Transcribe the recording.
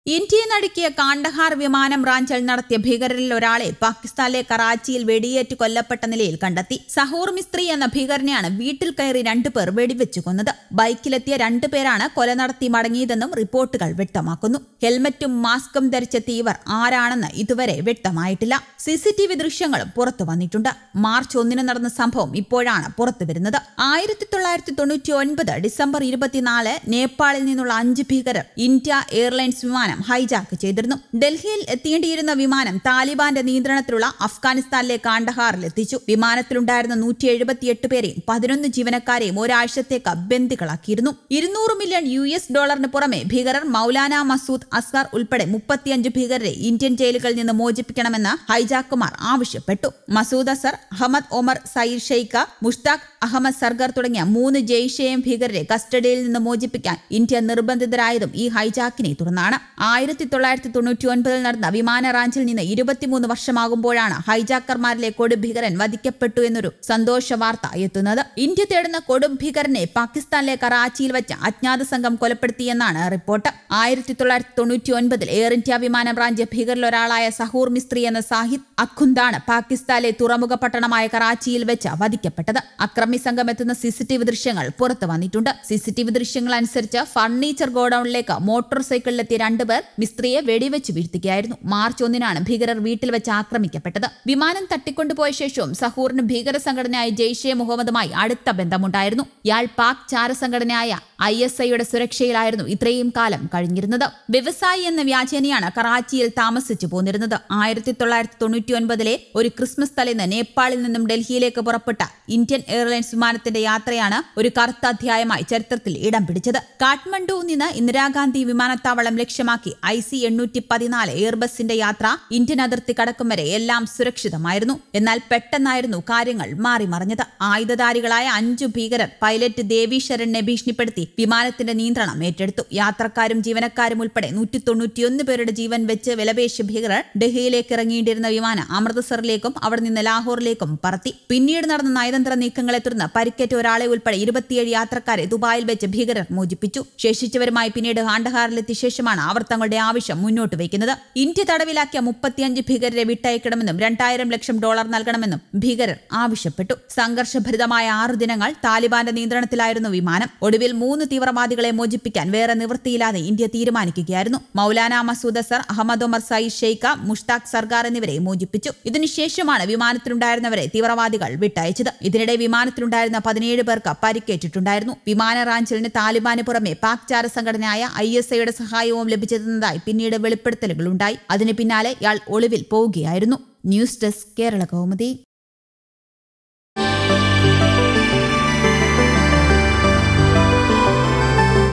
ഇന്ത്യയെ നടുക്കിയ കാണ്ഡഹാർ വിമാനം റാഞ്ചൽ നടത്തിയ ഭീകരരിൽ ഒരാളെ പാകിസ്ഥാനിലെ കറാച്ചിയിൽ വെടിയേറ്റ് കൊല്ലപ്പെട്ട നിലയിൽ കണ്ടെത്തി സഹൂർ മിസ്ത്രി എന്ന ഭീകരനെയാണ് വീട്ടിൽ കയറി രണ്ടുപേർ വെടിവെച്ചു കൊന്നത് ബൈക്കിലെത്തിയ രണ്ടുപേരാണ് കൊല നടത്തി മടങ്ങിയതെന്നും റിപ്പോർട്ടുകൾ വ്യക്തമാക്കുന്നു ഹെൽമറ്റും മാസ്കും ധരിച്ചെത്തിയ ഇവർ ആരാണെന്ന് ഇതുവരെ വ്യക്തമായിട്ടില്ല സിസിടിവി ദൃശ്യങ്ങളും പുറത്തു വന്നിട്ടുണ്ട് മാർച്ച് ഒന്നിന് നടന്ന സംഭവം ഇപ്പോഴാണ് പുറത്തു വരുന്നത് ആയിരത്തി തൊള്ളായിരത്തി തൊണ്ണൂറ്റി ഒൻപത് ഡിസംബർ ഇരുപത്തിനാല് നേപ്പാളിൽ നിന്നുള്ള അഞ്ച് ഭീകരർ ഇന്ത്യ എയർലൈൻസ് വിമാനം ഹൈജാക്ക് ചെയ്തിരുന്നു ഡൽഹിയിൽ എത്തേണ്ടിയിരുന്ന വിമാനം താലിബാന്റെ നിയന്ത്രണത്തിലുള്ള അഫ്ഗാനിസ്ഥാനിലെ കാണ്ഡഹാറിൽ എത്തിച്ചു വിമാനത്തിലുണ്ടായിരുന്ന നൂറ്റി എഴുപത്തിയെട്ട് പേരെയും പതിനൊന്ന് ജീവനക്കാരെയും ഒരാഴ്ചത്തേക്ക് ബന്ദികളാക്കിയിരുന്നു ഇരുന്നൂറ് മില്യൺ യു എസ് ഡോളറിന് പുറമെ ഭീകരർ മൌലാന മസൂദ് അസ്ഗർ ഉൾപ്പെടെ മുപ്പത്തിയഞ്ച് ഭീകരരെ ഇന്ത്യൻ ജയിലുകളിൽ നിന്ന് മോചിപ്പിക്കണമെന്ന് ഹൈജാക്കുമാർ ആവശ്യപ്പെട്ടു മസൂദ് അസർ അഹമ്മദ് ഒമർ സയ്യിദ് ഷെയ്ഖ മുഷ്താഖ് അഹമ്മദ് സർഗർ തുടങ്ങിയ മൂന്ന് ജെയ്ഷെയും ഭീകരരെ കസ്റ്റഡിയിൽ നിന്ന് മോചിപ്പിക്കാൻ ഇന്ത്യ നിർബന്ധിതരായതും ഈ ഹൈജാക്കിനെ തുടർന്നാണ് ആയിരത്തി തൊള്ളായിരത്തി തൊണ്ണൂറ്റി ഒൻപതിൽ നടന്ന വിമാന റാഞ്ചിൽ നിന്ന് ഇരുപത്തിമൂന്ന് വർഷമാകുമ്പോഴാണ് ഹൈജാക്കർമാരിലെ കൊടും ഭീകരൻ വധിക്കപ്പെട്ടു എന്നൊരു സന്തോഷ വാർത്ത എത്തുന്നത് ഇന്ത്യ തേടുന്ന കൊടും ഭീകരനെ പാകിസ്ഥാനിലെ കറാച്ചിയിൽ വെച്ച് അജ്ഞാത സംഘം കൊലപ്പെടുത്തിയെന്നാണ് റിപ്പോർട്ട് ആയിരത്തി തൊള്ളായിരത്തി തൊണ്ണൂറ്റി ഒൻപതിൽ എയർ ഇന്ത്യ വിമാനം റാഞ്ചിയ ഭീകരിലൊരാളായ സഹൂർ മിസ്ത്രി എന്ന സാഹിദ് അഖുന്ദാണ് പാകിസ്ഥാനിലെ തുറമുഖ പട്ടണമായ കറാച്ചിയിൽ വെച്ച് വധിക്കപ്പെട്ടത് അക്രമി സംഘം എത്തുന്ന സിസിടിവി ദൃശ്യങ്ങൾ പുറത്തു വന്നിട്ടുണ്ട് സിസിടിവി ദൃശ്യങ്ങൾ അനുസരിച്ച് ഫർണിച്ചർ ഗോഡൌണിലേക്ക് മോട്ടോർ സൈക്കിളിലെത്തിയ രണ്ടുപേർ മിസ്ത്രിയെ വെടിവെച്ച് വീഴ്ത്തുകയായിരുന്നു മാർച്ച് ഒന്നിനാണ് ഭീകരർ വീട്ടിൽ വെച്ച് ആക്രമിക്കപ്പെട്ടത് വിമാനം തട്ടിക്കൊണ്ടുപോയ ശേഷവും സഹൂറിന് ഭീകര സംഘടനയായ ജെയ്ഷെ മുഹമ്മദുമായി അടുത്ത ബന്ധമുണ്ടായിരുന്നു ഇയാൾ പാക് ചാരസംഘടനയായ ഐ എസ് ഐയുടെ സുരക്ഷയിലായിരുന്നു ഇത്രയും കാലം കഴിഞ്ഞിരുന്നത് വ്യവസായി എന്ന വ്യാജേനയാണ് കറാച്ചിയിൽ താമസിച്ചു പോന്നിരുന്നത് ആയിരത്തി തൊള്ളായിരത്തി തൊണ്ണൂറ്റി ഒൻപതിലെ ഒരു ക്രിസ്മസ് തലേന്ന് നേപ്പാളിൽ നിന്നും ഡൽഹിയിലേക്ക് പുറപ്പെട്ട ഇന്ത്യൻ എയർലൈൻസ് വിമാനത്തിന്റെ യാത്രയാണ് ഒരു കറുത്ത അധ്യായമായി ചരിത്രത്തിൽ ഇടം പിടിച്ചത് കാഠ്മണ്ഡുവിൽ നിന്ന് ഇന്ദിരാഗാന്ധി വിമാനത്താവളം ലക്ഷ്യമാക്കി ഐ സി എണ്ണൂറ്റി പതിനാല് എയർബസിന്റെ യാത്ര ഇന്ത്യൻ അതിർത്തി കടക്കും വരെ എല്ലാം സുരക്ഷിതമായിരുന്നു എന്നാൽ പെട്ടെന്നായിരുന്നു കാര്യങ്ങൾ മാറിമറിഞ്ഞത് ആയുധധാരികളായ അഞ്ചു ഭീകരർ പൈലറ്റ് ദേവി ശരണിനെ ഭീഷണിപ്പെടുത്തി വിമാനത്തിന്റെ നിയന്ത്രണം ഏറ്റെടുത്തു യാത്രക്കാരും ജീവനക്കാരും ഉൾപ്പെടെ നൂറ്റി തൊണ്ണൂറ്റിയൊന്ന് പേരുടെ ജീവൻ വെച്ച് വിലപേശിയ ഭീകരർ ഡൽഹിയിലേക്ക് ഇറങ്ങിയിട്ടിരുന്ന വിമാനം അമൃത്സറിലേക്കും അവിടെ നിന്ന് ലാഹോറിലേക്കും പറത്തി പിന്നീട് നടന്ന നയതന്ത്ര നീക്കങ്ങളെ തുടർന്ന് പരിക്കേറ്റ ഒരാളെ ഉൾപ്പെടെ ഇരുപത്തിയേഴ് യാത്രക്കാരെ ദുബായിൽ വെച്ച് ഭീകരർ മോചിപ്പിച്ചു ശേഷിച്ചവരുമായി പിന്നീട് കാണ്ഡഹാറിലെത്തിയ ശേഷമാണ് അവർ തങ്ങളുടെ ആവശ്യം മുന്നോട്ട് വയ്ക്കുന്നത് ഇന്ത്യ തടവിലാക്കിയ മുപ്പത്തിയഞ്ച് ഭീകരരെ വിട്ടയക്കണമെന്നും രണ്ടായിരം ലക്ഷം ഡോളർ നൽകണമെന്നും ഭീകരർ ആവശ്യപ്പെട്ടു സംഘർഷഭരിതമായ ആറ് ദിനങ്ങൾ താലിബാന്റെ നിയന്ത്രണത്തിലായിരുന്നു വിമാനം ഒടുവിൽ മൂന്ന് തീവ്രവാദികളെ മോചിപ്പിക്കാൻ വേറെ നിവൃത്തിയില്ലാതെ ഇന്ത്യ തീരുമാനിക്കുകയായിരുന്നു മൌലാന മസൂദ് അസർ അഹമ്മദ് ഒമർ സയ്യിദ് ഷെയ്ഖ മുഷ്താഖ് സർഗാർ എന്നിവരെ മോചിപ്പിച്ചു ഇതിനുശേഷമാണ് വിമാനത്തിലുണ്ടായിരുന്നവരെ തീവ്രവാദികൾ വിട്ടയച്ചത് ഇതിനിടെ വിമാനത്തിലുണ്ടായിരുന്ന പതിനേഴ് പേർക്ക് പരിക്കേറ്റിട്ടുണ്ടായിരുന്നു വിമാന റാഞ്ചലിന് താലിബാന് പുറമെ പാക് ചാര സംഘടനയായ ഐ എസ് ഐയുടെ സഹായവും ലഭിച്ചിരുന്നതായി പിന്നീട് വെളിപ്പെടുത്തലുകളുണ്ടായി അതിന് പിന്നാലെ ഇയാൾ ഒളിവിൽ പോവുകയായിരുന്നു ന്യൂസ് ഡെസ്ക് കേരള കൗമുദി